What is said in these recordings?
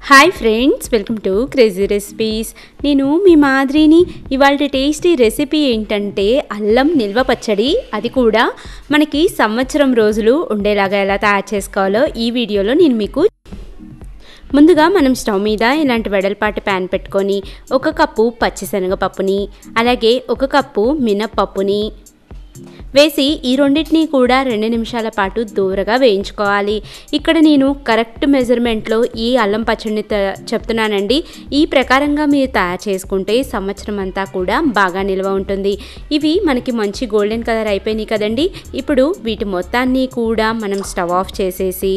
hi friends welcome to crazy recipes నేను మీ మాదిరిని ఇవాళ టేస్టీ రెసిపీ ఏంటంటే అల్లం నిల్వ పచ్చడి అది కూడా మనకి సంవత్సరం రోజులు ఉండేలాగా ఎలా తయారు చేసుకోవాలో ఈ వీడియోలో నేను మీకు ముందుగా మనం స్టవ్ మీద ఇలాంటి వెడల్పాటి ప్యాన్ పెట్టుకొని ఒక కప్పు పచ్చిశనగపప్పుని అలాగే ఒక కప్పు మినప్పప్పుని వేసి ఈ రెండింటిని కూడా రెండు నిమిషాల పాటు దూరగా వేయించుకోవాలి ఇక్కడ నేను కరెక్ట్ మెజర్మెంట్లో ఈ అల్లం పచ్చడిని త- చెప్తున్నానండి ఈ ప్రకారంగా మీరు తయారు చేసుకుంటే సంవత్సరం అంతా కూడా బాగా నిల్వ ఉంటుంది ఇవి మనకి మంచి గోల్డెన్ కలర్ అయిపోయినాయి కదండి ఇప్పుడు వీటి మొత్తాన్ని కూడా మనం స్టవ్ ఆఫ్ చేసేసి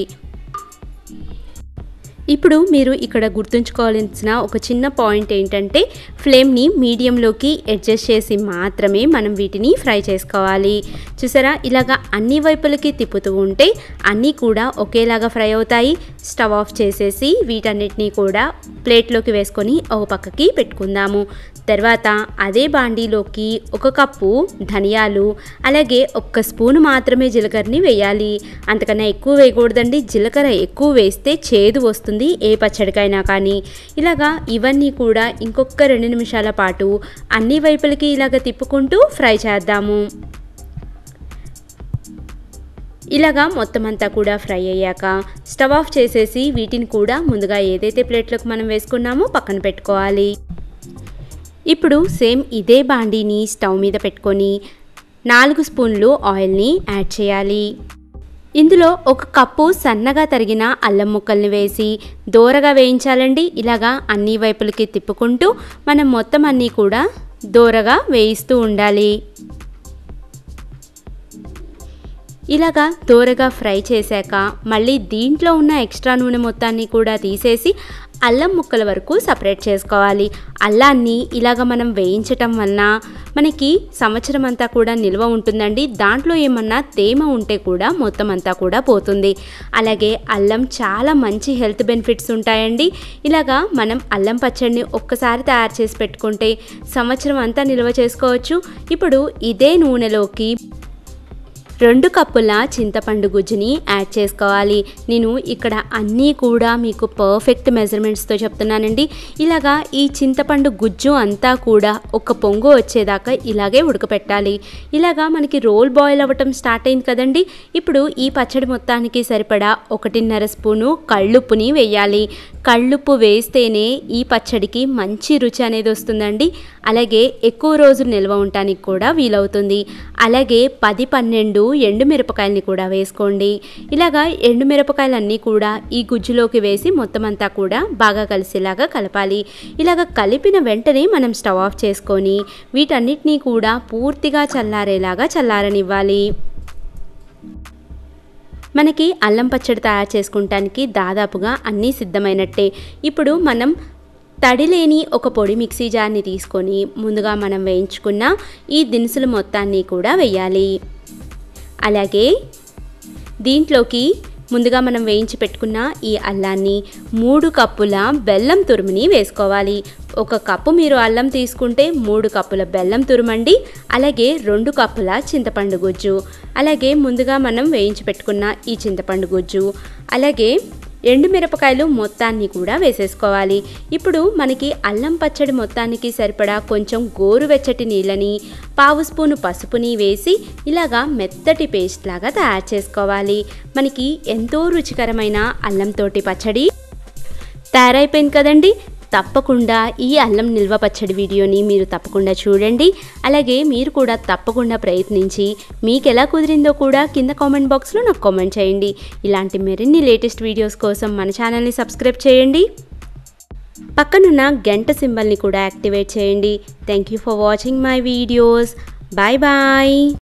ఇప్పుడు మీరు ఇక్కడ గుర్తుంచుకోవాల్సిన ఒక చిన్న పాయింట్ ఏంటంటే ఫ్లేమ్ని మీడియంలోకి అడ్జస్ట్ చేసి మాత్రమే మనం వీటిని ఫ్రై చేసుకోవాలి చూసారా ఇలాగా అన్ని వైపులకి తిప్పుతూ ఉంటే అన్నీ కూడా ఒకేలాగా ఫ్రై అవుతాయి స్టవ్ ఆఫ్ చేసేసి వీటన్నిటినీ కూడా ప్లేట్లోకి వేసుకొని ఒక పక్కకి పెట్టుకుందాము తర్వాత అదే బాండీలోకి ఒక కప్పు ధనియాలు అలాగే ఒక్క స్పూన్ మాత్రమే జీలకర్రని వేయాలి అంతకన్నా ఎక్కువ వేయకూడదండి జీలకర్ర ఎక్కువ వేస్తే చేదు వస్తుంది ఏ పచ్చడికైనా కానీ ఇలాగా ఇవన్నీ కూడా ఇంకొక రెండు నిమిషాల పాటు అన్ని వైపులకి ఇలాగ తిప్పుకుంటూ ఫ్రై చేద్దాము ఇలాగా మొత్తం అంతా కూడా ఫ్రై అయ్యాక స్టవ్ ఆఫ్ చేసేసి వీటిని కూడా ముందుగా ఏదైతే ప్లేట్లోకి మనం వేసుకున్నామో పక్కన పెట్టుకోవాలి ఇప్పుడు సేమ్ ఇదే బాండీని స్టవ్ మీద పెట్టుకొని నాలుగు స్పూన్లు ఆయిల్ని యాడ్ చేయాలి ఇందులో ఒక కప్పు సన్నగా తరిగిన అల్లం ముక్కల్ని వేసి దోరగా వేయించాలండి ఇలాగా అన్ని వైపులకి తిప్పుకుంటూ మనం మొత్తం అన్నీ కూడా దోరగా వేయిస్తూ ఉండాలి ఇలాగా దోరగా ఫ్రై చేశాక మళ్ళీ దీంట్లో ఉన్న ఎక్స్ట్రా నూనె మొత్తాన్ని కూడా తీసేసి అల్లం ముక్కల వరకు సపరేట్ చేసుకోవాలి అల్లాన్ని ఇలాగ మనం వేయించటం వలన మనకి సంవత్సరం అంతా కూడా నిల్వ ఉంటుందండి దాంట్లో ఏమన్నా తేమ ఉంటే కూడా మొత్తం అంతా కూడా పోతుంది అలాగే అల్లం చాలా మంచి హెల్త్ బెనిఫిట్స్ ఉంటాయండి ఇలాగా మనం అల్లం పచ్చడిని ఒక్కసారి తయారు చేసి పెట్టుకుంటే సంవత్సరం అంతా నిల్వ చేసుకోవచ్చు ఇప్పుడు ఇదే నూనెలోకి రెండు కప్పుల చింతపండు గుజ్జుని యాడ్ చేసుకోవాలి నేను ఇక్కడ అన్నీ కూడా మీకు పర్ఫెక్ట్ మెజర్మెంట్స్తో చెప్తున్నానండి ఇలాగా ఈ చింతపండు గుజ్జు అంతా కూడా ఒక పొంగు వచ్చేదాకా ఇలాగే ఉడకపెట్టాలి ఇలాగా మనకి రోల్ బాయిల్ అవ్వటం స్టార్ట్ అయింది కదండి ఇప్పుడు ఈ పచ్చడి మొత్తానికి సరిపడా ఒకటిన్నర స్పూను కళ్ళుప్పుని వేయాలి కళ్ళుప్పు వేస్తేనే ఈ పచ్చడికి మంచి రుచి అనేది వస్తుందండి అలాగే ఎక్కువ రోజులు నిల్వ ఉండటానికి కూడా వీలవుతుంది అలాగే పది పన్నెండు ఎండుమిరపకాయలని కూడా వేసుకోండి ఇలాగా ఎండుమిరపకాయలన్నీ కూడా ఈ గుజ్జులోకి వేసి మొత్తం అంతా కూడా బాగా కలిసేలాగా కలపాలి ఇలాగ కలిపిన వెంటనే మనం స్టవ్ ఆఫ్ చేసుకొని వీటన్నిటినీ కూడా పూర్తిగా చల్లారేలాగా చల్లారనివ్వాలి మనకి అల్లం పచ్చడి తయారు చేసుకుంటానికి దాదాపుగా అన్నీ సిద్ధమైనట్టే ఇప్పుడు మనం తడి లేని ఒక పొడి మిక్సీ జార్ని తీసుకొని ముందుగా మనం వేయించుకున్న ఈ దినుసులు మొత్తాన్ని కూడా వేయాలి అలాగే దీంట్లోకి ముందుగా మనం వేయించి పెట్టుకున్న ఈ అల్లాన్ని మూడు కప్పుల బెల్లం తురుముని వేసుకోవాలి ఒక కప్పు మీరు అల్లం తీసుకుంటే మూడు కప్పుల బెల్లం తురుమండి అలాగే రెండు కప్పుల చింతపండు గుజ్జు అలాగే ముందుగా మనం వేయించి పెట్టుకున్న ఈ చింతపండు గుజ్జు అలాగే ఎండుమిరపకాయలు మొత్తాన్ని కూడా వేసేసుకోవాలి ఇప్పుడు మనకి అల్లం పచ్చడి మొత్తానికి సరిపడా కొంచెం గోరువెచ్చటి నీళ్ళని పావు స్పూను పసుపుని వేసి ఇలాగా మెత్తటి పేస్ట్ లాగా తయారు చేసుకోవాలి మనకి ఎంతో రుచికరమైన అల్లంతోటి పచ్చడి తయారైపోయింది కదండి తప్పకుండా ఈ అల్లం నిల్వ పచ్చడి వీడియోని మీరు తప్పకుండా చూడండి అలాగే మీరు కూడా తప్పకుండా ప్రయత్నించి మీకు ఎలా కుదిరిందో కూడా కింద కామెంట్ బాక్స్లో నాకు కామెంట్ చేయండి ఇలాంటి మరిన్ని లేటెస్ట్ వీడియోస్ కోసం మన ఛానల్ని సబ్స్క్రైబ్ చేయండి పక్కనున్న గంట సింబల్ని కూడా యాక్టివేట్ చేయండి thank you for watching my videos bye bye